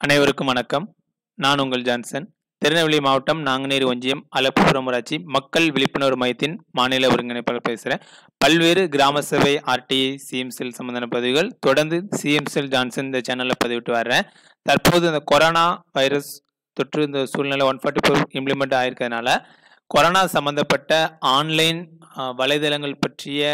அனைவருக்கும் வணக்கம் நான் உங்கள் ஜான்சன் திருநெல்வேலி மாவட்டம் நாங்குநேரி ஒன்றியம் அலப்புபுரம் ஊராட்சி மக்கள் விழிப்புணர்வு மையத்தின் மாநில ஒருங்கிணைப்பாளர் பேசுகிறேன் பல்வேறு கிராம சபை ஆர்டிஐ சிஎம்செல் சம்பந்தமான பதிவுகள் தொடர்ந்து சிஎம்செல் ஜான்சன் இந்த சேனலில் பதிவிட்டு வர்றேன் தற்போது இந்த கொரோனா வைரஸ் தொற்று இந்த சூழ்நிலை ஒன் ஃபார்ட்டி ஃபோர் இம்ப்ளிமெண்ட் ஆயிருக்கிறதுனால கொரோனா சம்பந்தப்பட்ட ஆன்லைன் வலைதளங்கள் பற்றிய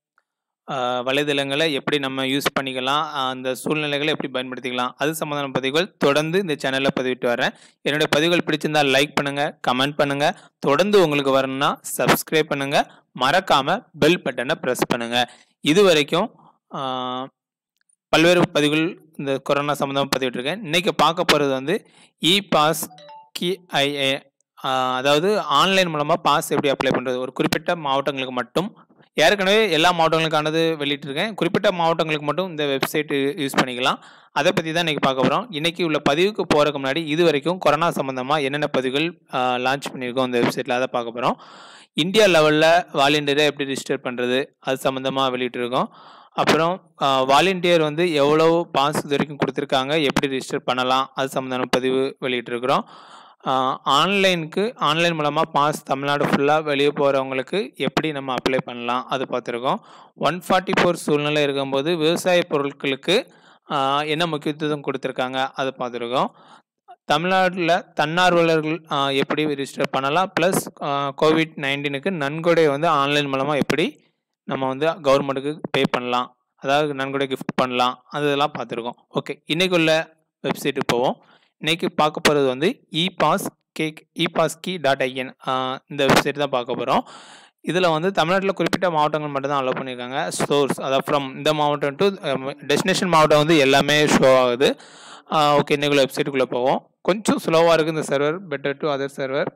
ஆஹ் வலைதளங்களை எப்படி நம்ம யூஸ் பண்ணிக்கலாம் ஆஹ் அந்த சூழ்நிலைகளை எப்படி பயன்படுத்திக்கலாம் அது சம்மந்தமான பதிவுகள் தொடர்ந்து இந்த சேனலில் பதிவிட்டு வரேன் என்னுடைய பதிவுகள் பிடிச்சிருந்தா லைக் பண்ணுங்க கமெண்ட் பண்ணுங்க தொடர்ந்து உங்களுக்கு வரணும்னா சப்ஸ்கிரைப் பண்ணுங்க மறக்காம பெல் பட்டனை ப்ரெஸ் பண்ணுங்க இது வரைக்கும் ஆஹ் பல்வேறு பதிவுகள் இந்த கொரோனா சம்மந்தமாக பதிவிட்டிருக்கேன் இன்னைக்கு பார்க்க போகிறது வந்து இ பாஸ் கி ஐஏ அதாவது ஆன்லைன் மூலமாக பாஸ் எப்படி அப்ளை பண்ணுறது ஒரு குறிப்பிட்ட மாவட்டங்களுக்கு மட்டும் ஏற்கனவே எல்லா மாவட்டங்களுக்கானது வெளியிட்டிருக்கேன் குறிப்பிட்ட மாவட்டங்களுக்கு மட்டும் இந்த வெப்சைட் யூஸ் பண்ணிக்கலாம் அதை பற்றி தான் இன்றைக்கி பார்க்க போகிறோம் இன்றைக்கி உள்ள பதிவுக்கு போகிறதுக்கு முன்னாடி இது வரைக்கும் கொரோனா சம்மந்தமாக என்னென்ன பதிவுகள் லான்ச் பண்ணியிருக்கோம் இந்த வெப்சைட்டில் அதை பார்க்க போகிறோம் இந்தியா லெவலில் வாலண்டியரை எப்படி ரிஜிஸ்டர் பண்ணுறது அது சம்மந்தமாக வெளியிட்டிருக்கோம் அப்புறம் வாலண்டியர் வந்து எவ்வளோ பாஸ் இது வரைக்கும் கொடுத்துருக்காங்க எப்படி ரிஜிஸ்டர் பண்ணலாம் அது சம்மந்தமான பதிவு வெளியிட்டிருக்கிறோம் ஆன்லைனுக்கு ஆன்லைன் மூலமாக பாஸ் தமிழ்நாடு ஃபுல்லாக வெளியே போகிறவங்களுக்கு எப்படி நம்ம அப்ளை பண்ணலாம் அது பார்த்துருக்கோம் ஒன் ஃபார்ட்டி ஃபோர் சூழ்நிலை இருக்கும்போது விவசாய பொருட்களுக்கு ஆஹ், என்ன முக்கியத்துவம் கொடுத்துருக்காங்க அதை பார்த்துருக்கோம் தமிழ்நாட்டில் தன்னார்வலர்கள் ஆஹ், எப்படி ரிஜிஸ்டர் பண்ணலாம் ப்ளஸ் கோவிட் நைன்டீனுக்கு நன்கொடை வந்து ஆன்லைன் மூலமாக எப்படி நம்ம வந்து கவர்மெண்ட்டுக்கு பே பண்ணலாம் அதாவது நன்கொடை கிஃப்ட் பண்ணலாம் அதெல்லாம் பார்த்துருக்கோம் ஓகே இன்றைக்குள்ள வெப்சைட்டுக்கு போவோம் இன்னைக்கு பார்க்க போகிறது வந்து இ பாஸ் கேக் இ பாஸ் கி டாட் ஐஎன் இந்த வெப்சைட் தான் பார்க்க போகிறோம் இதில் வந்து தமிழ்நாட்டில் குறிப்பிட்ட மாவட்டங்கள் மட்டும் தான் அலோவ் பண்ணியிருக்காங்க ஸ்டோர்ஸ் அதாவது ஃப்ரம் இந்த மாவட்டம் டு டெஸ்டினேஷன் மாவட்டம் வந்து எல்லாமே ஷோ ஆகுது ஓகே இன்னைக்குள்ள வெப்சைட்டுக்குள்ளே போவோம் கொஞ்சம் ஸ்லோவாக இருக்குது இந்த server better to other server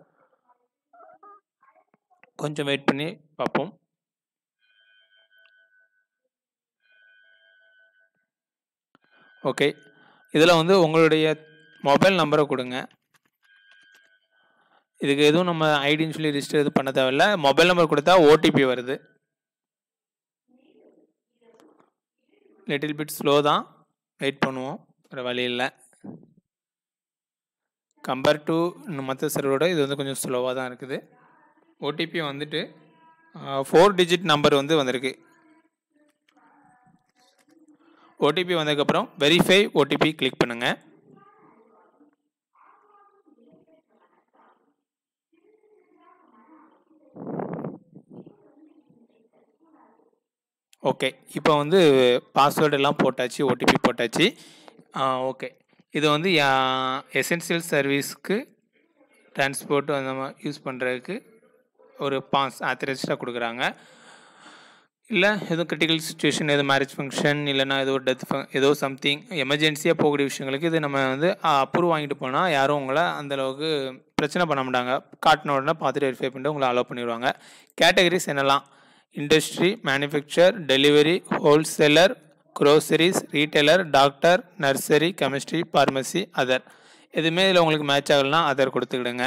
கொஞ்சம் வெயிட் பண்ணி பார்ப்போம் ஓகே இதில் வந்து உங்களுடைய மொபைல் நம்பரை கொடுங்க இதுக்கு எதுவும் நம்ம ஐடின்னு சொல்லி ரிஜிஸ்டர் எதுவும் பண்ண தேவையில்ல மொபைல் நம்பர் கொடுத்தா ஓடிபி வருது லிட்டில் பிட் ஸ்லோ தான் வெயிட் பண்ணுவோம் வேறு வழி இல்லை கம்பேர் டு மற்ற சர்வரோட இது வந்து கொஞ்சம் ஸ்லோவாக தான் இருக்குது ஓடிபி வந்துட்டு ஃபோர் டிஜிட் நம்பர் வந்து வந்திருக்கு ஓடிபி வந்ததுக்கப்புறம் வெரிஃபை ஓடிபி கிளிக் பண்ணுங்கள் ஓகே இப்போ வந்து பாஸ்வேர்டு எல்லாம் போட்டாச்சு ஓடிபி போட்டாச்சு ஓகே இது வந்து எசென்சியல் சர்வீஸ்க்கு டிரான்ஸ்போர்ட் அந்த மாதிரி யூஸ் பண்ணுறதுக்கு ஒரு பாஸ் ஆத்தரைஸ்டாக கொடுக்குறாங்க இல்லை எதுவும் கிரிட்டிக்கல் சுச்சுவேஷன் எதுவும் மேரேஜ் ஃபங்க்ஷன் இல்லைனா ஏதோ டெத் ஏதோ சம்திங் எமர்ஜென்சியாக போகக்கூடிய விஷயங்களுக்கு இது நம்ம வந்து அப்ரூவ் வாங்கிட்டு போனால் யாரும் உங்களை அந்தளவுக்கு பிரச்சனை பண்ண மாட்டாங்க காட்டின உடனே பார்த்துட்டு வெரிஃபை பண்ணிட்டு உங்களை அலோவ் பண்ணிடுவாங்க கேட்டகரிஸ் என்னெல்லாம் industry manufacture delivery wholesaler groceries retailer doctor nursery chemistry pharmacy other எதுவுமே இதில் உங்களுக்கு மேட்ச் ஆகலைன்னா அதர் கொடுத்துக்கிடுங்க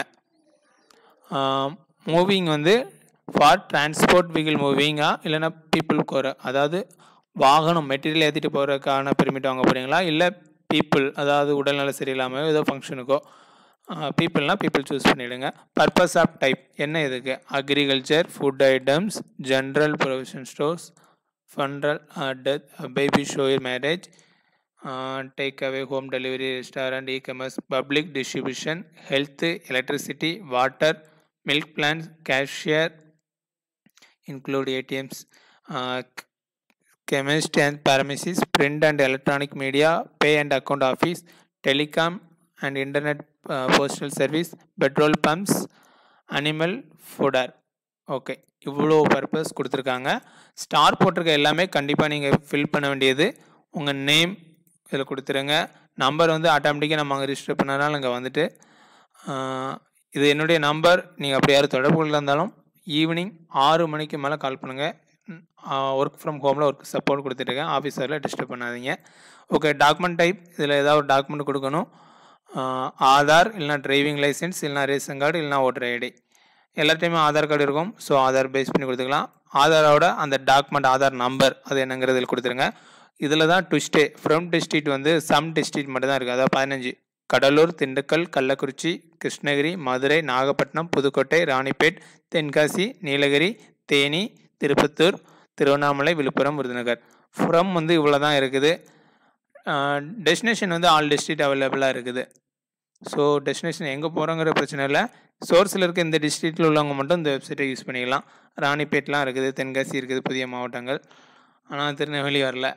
மூவிங் வந்து ஃபார் டிரான்ஸ்போர்ட் வெஹிக்கிள் மூவிங்கா இல்லைன்னா பீப்புள் கோர அதாவது வாகனம் மெட்டீரியல் ஏற்றிட்டு போகிறதுக்கான பெர்மிட் வாங்க போகிறீங்களா இல்லை பீப்புள் அதாவது உடல்நல சரியில்லாமல் ஏதோ ஃபங்க்ஷனுக்கோ பீப்புள்னால் பீப்புள் சூஸ் பண்ணிவிடுங்க பர்பஸ் ஆஃப் டைப் என்ன இதுக்கு agriculture food items general provision stores funeral death baby shower marriage take away home delivery restaurant e commerce public distribution health electricity water milk plans cashier include ATMs, uh, chemist and pharmacies, print and electronic media, pay and account office, telecom and internet uh, postal service, petrol pumps, animal fodder. Okay இவ்வளோ purpose கொடுத்துருக்காங்க star போட்டிருக்க எல்லாமே கண்டிப்பாக நீங்கள் fill பண்ண வேண்டியது உங்கள் name இதில் கொடுத்துருங்க நம்பர் வந்து ஆட்டோமேட்டிக்காக நம்ம அங்கே ரிஜிஸ்டர் பண்ணனால இங்கே வந்துட்டு இது என்னுடைய நம்பர் நீங்கள் அப்படி யாரும் தொடர்புகளில் இருந்தாலும் ஈவினிங் ஆறு மணிக்கு மேலே கால் பண்ணுங்கள் ஒர்க் ஃப்ரம் ஹோமில் ஒர்க் சப்போர்ட் கொடுத்துட்ருக்கேன் ஆஃபீஸரில் டிஸ்டர்ப் பண்ணாதீங்க ஓகே டாக்குமெண்ட் டைப் இதில் ஏதாவது ஒரு டாக்குமெண்ட் கொடுக்கணும் ஆதார் இல்லைனா டிரைவிங் லைசன்ஸ் இல்லைனா ரேஷன் கார்டு இல்லைனா ஓட்டர் ஐடி எல்லாத்தையுமே ஆதார் கார்டு இருக்கும் ஸோ ஆதார் பேஸ் பண்ணி கொடுத்துக்கலாம் ஆதாரோட அந்த டாக்குமெண்ட் ஆதார் நம்பர் அது என்னங்கிறதில் கொடுத்துருங்க இதில் தான் ட்விஸ்ட்டே ஃப்ரம் டிஸ்ட்ரிக்ட் வந்து சம் டிஸ்ட்ரிக்ட் மட்டும் தான் இருக்குது அதாவது பதினஞ்சு கடலூர் திண்டுக்கல் கள்ளக்குறிச்சி கிருஷ்ணகிரி மதுரை நாகப்பட்டினம் புதுக்கோட்டை ராணிப்பேட் தென்காசி நீலகிரி தேனி திருப்பத்தூர் திருவண்ணாமலை விழுப்புரம் விருதுநகர் ஃப்ரம் வந்து இவ்வளோ தான் இருக்குது டெஸ்டினேஷன் வந்து ஆல் டிஸ்ட்ரிக்ட் அவைலபிளாக இருக்குது ஸோ டெஸ்டினேஷன் எங்கே போகிறோங்கிற பிரச்சனை இல்லை சோர்ஸில் இருக்க இந்த டிஸ்ட்ரிக்டில் உள்ளவங்க மட்டும் இந்த வெப்சைட்டை யூஸ் பண்ணிக்கலாம் ராணிப்பேட்லாம் இருக்குது தென்காசி இருக்குது புதிய மாவட்டங்கள் ஆனால் திருநெல்வேலி வரல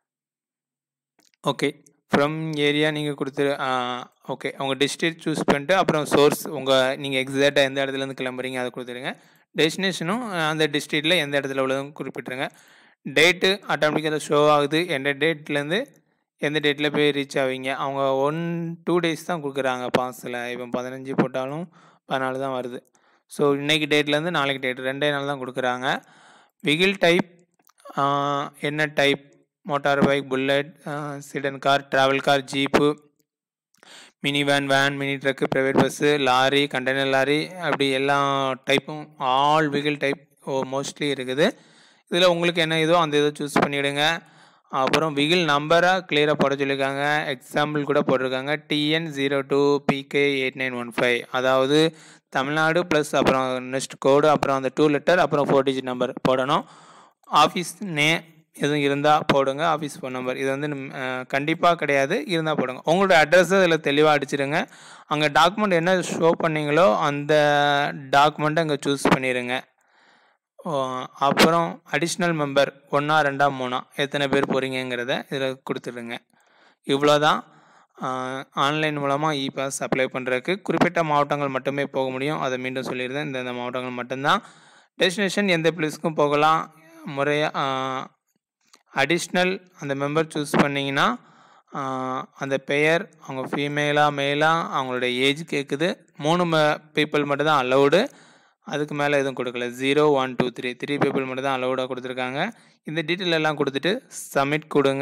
ஓகே ஃப்ரம் ஏரியா நீங்கள் கொடுத்து ஓகே உங்கள் டிஸ்ட்ரிக்ட் சூஸ் பண்ணிட்டு அப்புறம் சோர்ஸ் உங்கள் நீங்கள் எக்ஸாக்டாக எந்த இடத்துலேருந்து கிளம்புறீங்க அதை கொடுத்துருங்க டெஸ்டினேஷனும் அந்த டிஸ்ட்ரிக்டில் எந்த இடத்துல உள்ளதும் குறிப்பிட்ருங்க டேட்டு ஆட்டோமேட்டிக்காக ஷோ ஆகுது எந்த டேட்லேருந்து எந்த டேட்டில் போய் ரீச் ஆவீங்க அவங்க ஒன் டூ டேஸ் தான் கொடுக்குறாங்க பாஸில் இப்போ பதினஞ்சு போட்டாலும் பதினாலு தான் வருது ஸோ இன்றைக்கி டேட்லேருந்து நாளைக்கு டேட் ரெண்டே நாள் தான் கொடுக்குறாங்க வெஹில் டைப் என்ன type motor bike bullet sedan car travel car jeep mini van van mini truck private bus lorry container lorry அப்படி எல்லா டைப்பும் ஆல் வெஹில் டைப் ஓ மோஸ்ட்லி இருக்குது இதில் உங்களுக்கு என்ன இதோ அந்த இதை சூஸ் பண்ணிவிடுங்க அப்புறம் வெஹில் நம்பராக கிளியராக போட சொல்லியிருக்காங்க எக்ஸாம்பிள் கூட போட்டிருக்காங்க TN zero two PK eight nine one five அதாவது தமிழ்நாடு ப்ளஸ் அப்புறம் நெக்ஸ்ட் கோடு அப்புறம் அந்த டூ லெட்டர் அப்புறம் ஃபோர் டிஜிட் நம்பர் போடணும் ஆஃபீஸ் நே எதுவும் இருந்தால் போடுங்க ஆஃபீஸ் ஃபோன் நம்பர் இது வந்து கண்டிப்பாக கிடையாது இருந்தால் போடுங்க உங்களோட அட்ரஸை இதில் தெளிவாக அடிச்சிடுங்க அங்கே டாக்குமெண்ட் என்ன ஷோ பண்ணீங்களோ அந்த டாக்குமெண்ட்டை அங்கே சூஸ் பண்ணிடுங்க அப்புறம் அடிஷ்னல் மெம்பர் ஒன்றா ரெண்டா மூணா எத்தனை பேர் போகிறீங்கிறத இதில் கொடுத்துடுங்க இவ்வளோ தான் ஆன்லைன் மூலமாக இ பாஸ் அப்ளை பண்ணுறதுக்கு குறிப்பிட்ட மாவட்டங்கள் மட்டுமே போக முடியும் அதை மீண்டும் சொல்லியிருந்தேன் இந்தந்த மாவட்டங்கள் மட்டும்தான் டெஸ்டினேஷன் எந்த பிளேஸ்க்கும் போகலாம் முறையாக அடிஷ்னல் அந்த மெம்பர் சூஸ் பண்ணிங்கன்னா அந்த பெயர் அவங்க ஃபீமேலாக மேலாக அவங்களோட ஏஜ் கேட்குது மூணு ம பீப்புள் மட்டும் தான் அலௌடு அதுக்கு மேலே எதுவும் கொடுக்கல zero one two three three people மட்டும் தான் அலௌடாக கொடுத்துருக்காங்க இந்த டீட்டெயில் எல்லாம் கொடுத்துட்டு சப்மிட் கொடுங்க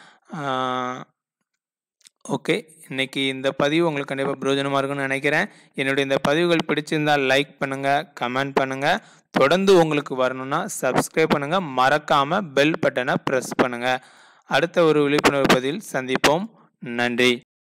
ஓகே இன்றைக்கி இந்த பதிவு உங்களுக்கு கண்டிப்பாக பிரயோஜனமாக இருக்கும்னு நினைக்கிறேன் என்னுடைய இந்த பதிவுகள் பிடிச்சிருந்தால் லைக் பண்ணுங்கள் கமெண்ட் பண்ணுங்கள் தொடர்ந்து உங்களுக்கு வரணும்னா சப்ஸ்கிரைப் பண்ணுங்கள் மறக்காமல் பெல் பட்டனை ப்ரெஸ் பண்ணுங்கள் அடுத்த ஒரு விழிப்புணர்வு பதிவில் சந்திப்போம் நன்றி